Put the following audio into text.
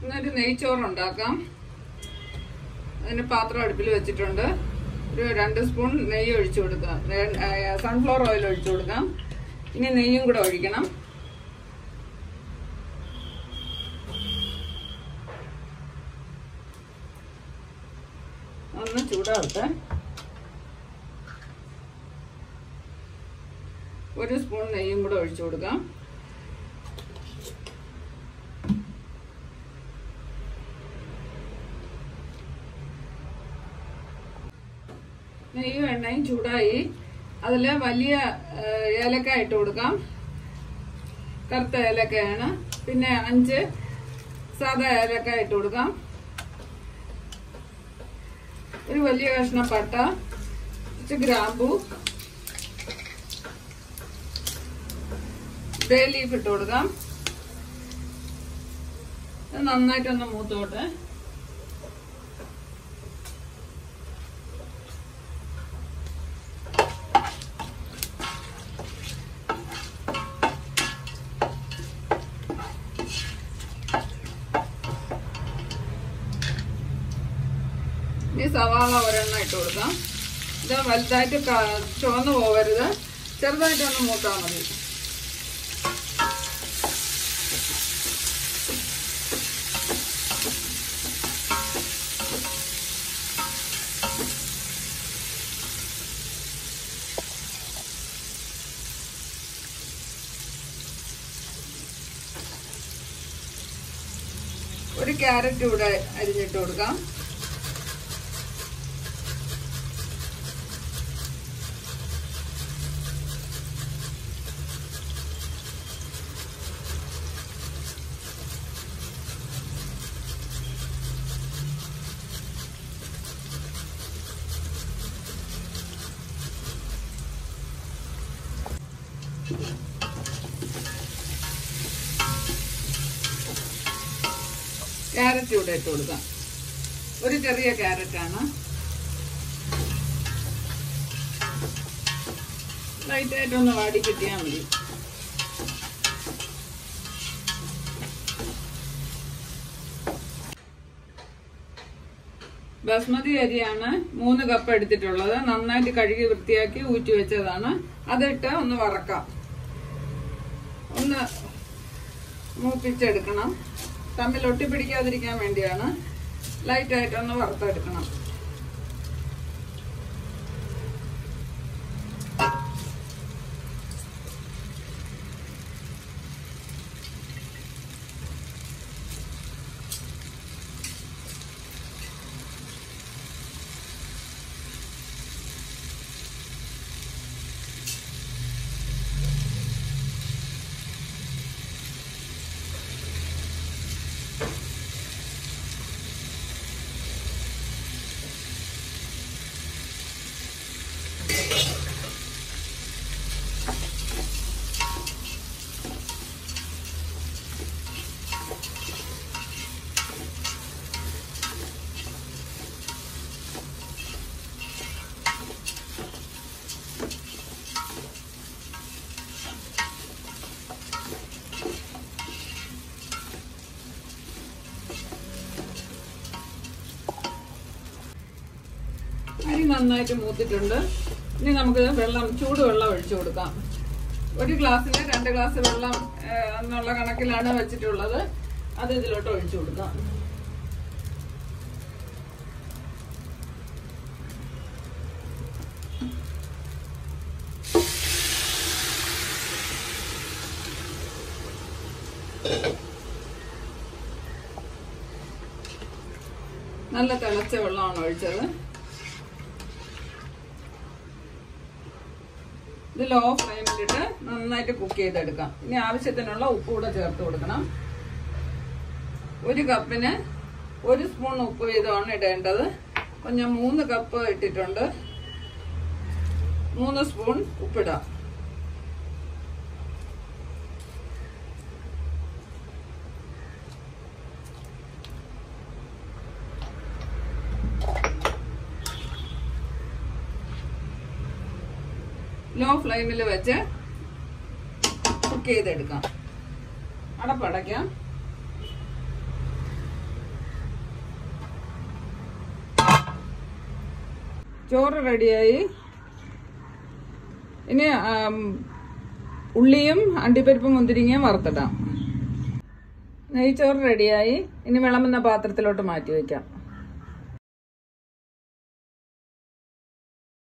എന്നൊരു നെയ്ച്ചോറ് ഉണ്ടാക്കാം അതിന് പാത്രം അടുപ്പിൽ വെച്ചിട്ടുണ്ട് ഒരു രണ്ട് സ്പൂൺ നെയ്യ് ഒഴിച്ചു കൊടുക്കാം സൺഫ്ലവർ ഓയിൽ ഒഴിച്ചു കൊടുക്കാം ഇനി നെയ്യും കൂടെ ഒഴിക്കണം ഒന്ന് ചൂടാവട്ടെ ഒരു സ്പൂൺ നെയ്യും കൂടെ ഒഴിച്ചു കൊടുക്കാം നെയ്യും എണ്ണയും ചൂടായി അതിൽ വലിയ ഏഹ്, ഏലക്ക ഇട്ട് കൊടുക്കാം കറുത്ത ഏലക്കയാണ് പിന്നെ അഞ്ച് സാധാ ഏലക്ക ഇട്ട് കൊടുക്കാം ഒരു വലിയ കഷ്ണം പട്ട കുറച്ച് ഗ്രാമ്പു ബേ ലീഫ് ഇട്ട് കൊടുക്കാം ഇത് നന്നായിട്ടൊന്ന് മൂത്തോട്ടെ ഇനി സവാള ഒരെണ്ണം ഇട്ട് കൊടുക്കാം ഇത് വലുതായിട്ട് ക- ചുവന്ന് പോവരുത് ചെറുതായിട്ടൊന്ന് മൂത്താൽ മതി ഒരു ക്യാരറ്റ് കൂടെ അരിഞ്ഞിട്ട് കൊടുക്കാം ക്യാരറ്റ് ഇവിടെ ഇട്ട് കൊടുക്കാം ഒരു ചെറിയ ക്യാരറ്റാണ് ലൈറ്റായിട്ടൊന്ന് വാടി കിട്ടിയാൽ മതി ബസ്മതി അരിയാണ് മൂന്ന് കപ്പ് എടുത്തിട്ടുള്ളത് നന്നായിട്ട് കഴുകി വൃത്തിയാക്കി ഊറ്റി വെച്ചതാണ് അതിട്ട് ഒന്ന് വറക്കാം ഒന്ന് മൂപ്പിച്ചെടുക്കണം തമ്മിൽ ഒട്ടിപ്പിടിക്കാതിരിക്കാൻ വേണ്ടിയാണ് ലൈറ്റായിട്ടൊന്ന് വറുത്തെടുക്കണം അരി നന്നായിട്ട് മൂത്തിട്ടുണ്ട് ഇനി നമുക്ക് വെള്ളം ചൂടുവെള്ളം ഒഴിച്ചു കൊടുക്കാം ഒരു ഗ്ലാസ്സിന് രണ്ട് ഗ്ലാസ് വെള്ളം ഏഹ്, എന്നുള്ള കണക്കിലാണ് വെച്ചിട്ടുള്ളത് അത് ഇതിലോട്ട് ഒഴിച്ചു കൊടുക്കാം നല്ല തിളച്ച വെള്ളമാണ് ഒഴിച്ചത് ഇത് ലോ ഫ്ലെയിമിലിട്ട് നന്നായിട്ട് കുക്ക് ചെയ്തെടുക്കാം ഇനി ആവശ്യത്തിനുള്ള ഉപ്പ് കൂടെ ചേർത്ത് കൊടുക്കണം ഒരു കപ്പിന് ഒരു സ്പൂൺ ഉപ്പ് വീതമാണ് ഇടേണ്ടത് അപ്പം ഞാൻ മൂന്ന് കപ്പ് ഇട്ടിട്ടുണ്ട് മൂന്ന് സ്പൂൺ ഉപ്പിടാം ലോ ഫ്ലെയിമിൽ വെച്ച് കുക്ക് ചെയ്തെടുക്കാം അടപ്പടയ്ക്കാം ചോറ് റെഡിയായി ഇനി ആം, ഉള്ളിയും അണ്ടിപ്പരിപ്പും മുന്തിരിങ്ങയും വറുത്തിടാം നെയ്ച്ചോറ് റെഡിയായി ഇനി വിളമ്പുന്ന പാത്രത്തിലോട്ട് മാറ്റി വയ്ക്കാം